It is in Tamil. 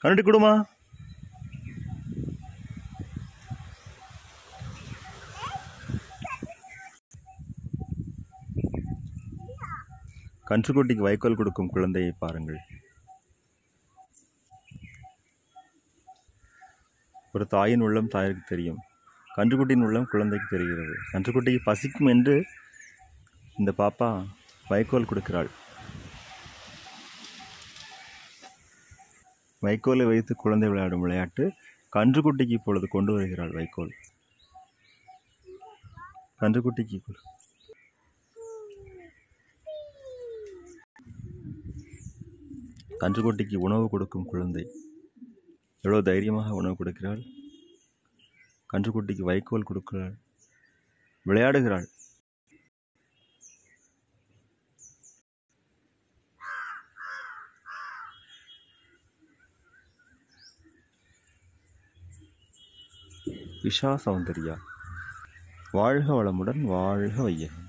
கரண்டி கொடுமா கன்றுக்குட்டிக்கு வைக்கோல் கொடுக்கும் குழந்தையை பாருங்கள் ஒரு தாயின் உள்ளம் தாயிற்கு தெரியும் கன்றுக்குட்டியின் உள்ளம் குழந்தைக்கு தெரிகிறது கன்றுக்குட்டிக்கு பசிக்கும் என்று இந்த பாப்பா வைக்கோல் கொடுக்கிறாள் வைக்கோலை வைத்து குழந்தை விளையாடும் விளையாட்டு கன்றுக்குட்டிக்கு இப்பொழுது கொண்டு வருகிறாள் வைக்கோல் கன்றுக்குட்டிக்கு கொடு. கன்றுக்குட்டிக்கு உணவு கொடுக்கும் குழந்தை எவ்வளோ தைரியமாக உணவு கொடுக்கிறாள் கன்றுக்குட்டிக்கு வைக்கோல் கொடுக்கிறாள் விளையாடுகிறாள் விஷா சௌந்தர்யா வாழ்க வளமுடன் வாழ்க வையகம்